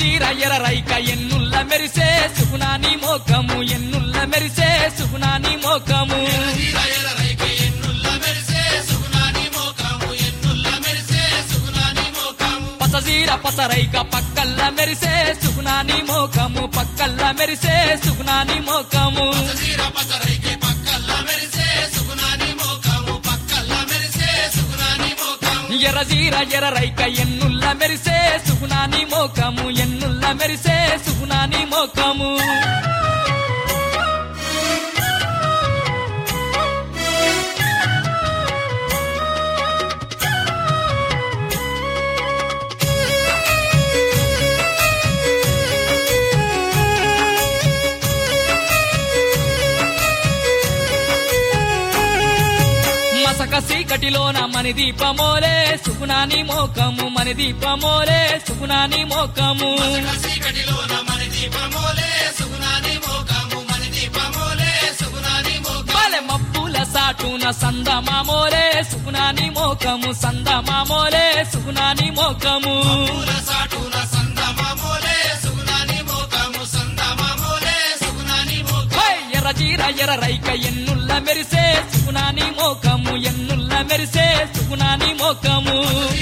ఎర్రజీర ఎర్ర రైక ఎన్నుల్ల మెరిసే సుగుణాని మోకము ఎన్నుల్ల మెరిసే సుగుణాని మోకము పసజీర పసరైక పక్కల్ల మెరిసే సుగుణాని మోకము పక్కల్ల మెరిసే సుగుణాని మోకము ఎర్రజీర ఎర్ర రైక ఎన్నుల్ల మెరిసే సుగుణాని మోకము ఎన్నుల్ల మెరిసే సుగుణాని మోకము మసక సీకటిలోన మని దీపమోలే సుగుణాని మోకము మని దీపమోలే సుగుణాని మోకము బలె మప్పుల సాటున సందమామోలే సుగుణాని మోకము సందమామోలే సుగుణాని మోకము హై! ఎర్ర జీర ఎర్ర రైక ఎన్నుల్ల మెరిసే సుగుణాని మోకము ఎన్నుల్ల మెరిసే సుగుణాని మోకము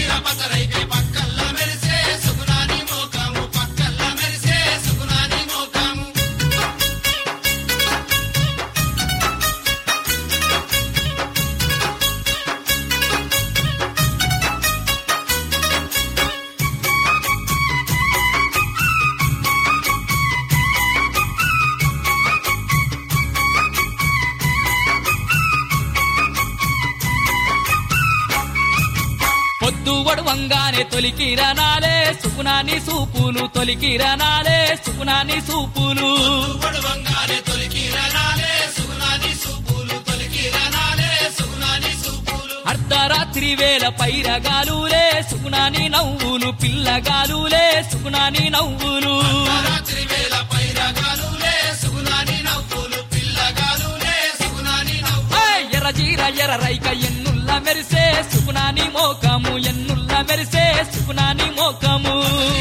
పొద్దు వడువంగానే తొలికి రనాలే సుగుణాని సూపులు తొలికి రనాలే సుగుణాని సూపులు అర్ధరాత్రి వేళ పైరగాలులే సుగుణాని నవ్వులు పిల్లగాలులే సుగుణాని నవ్వులు ఏయ్! ఎర్ర జీర ఎర్ర రైక ఎన్నుల్ల మెరిసే సుగుణాని మోకము ఎన్నుల్ల మెరిసే సుగుణాని మోకము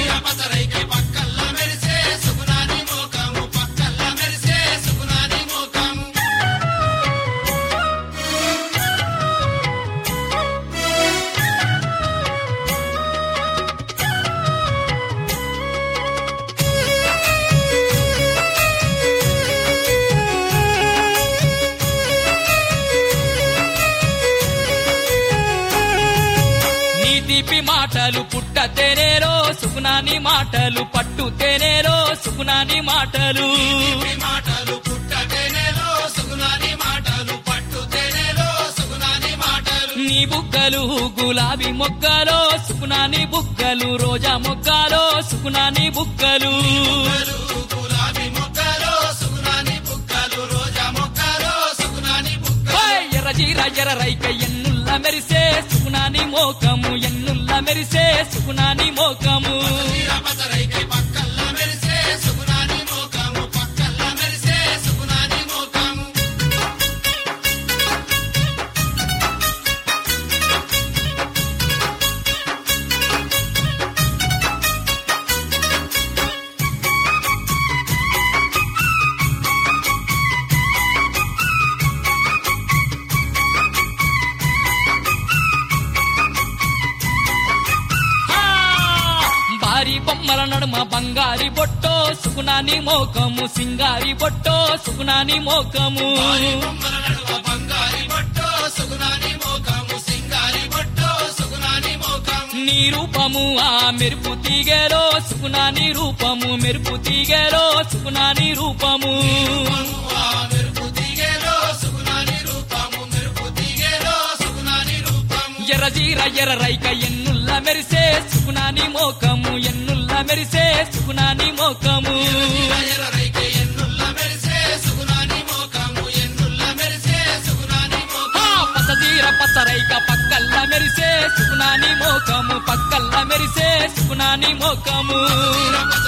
నీ తీపి మాటలు పుట్ట తేనేరో సుగుణాని మాటలు పట్టు తేనేరో సుగుణాని మాటలు నీ బుగ్గలు గులాబీ మొగ్గలో సుగుణాని బుగ్గలు రోజా మొగ్గలో సుగుణాని బుగ్గలు ఏయ్! ఎర్ర జీర ఎర్ర రైక ఎన్నుల్ల మెరిసే సుగుణాని మోకము ఎన్నుల్ల మెరిసే సుగుణాని మోకము హా! భారీ బొమ్మల నడుమ బంగారి బొట్టో సుగుణాని మోకము సింగారి బొట్టో సుగుణాని మోకము నీ రూపము ఆ మెరుపు తీగేలో సుగుణాని రూపము మెరుపు తీగేలో సుగుణాని రూపము ఎర్ర జీర ఎర్ర రైక ఎన్నుల్ల మెరిసే సుగుణాని మోకము ఎన్నుల్ల మెరిసే సుగుణాని మోకము హా! పచ్చజీర పచ్చరైక పక్కల్ల మెరిసే సుగుణాని మోకము పక్కల్ల మెరిసే సుగుణాని మోకము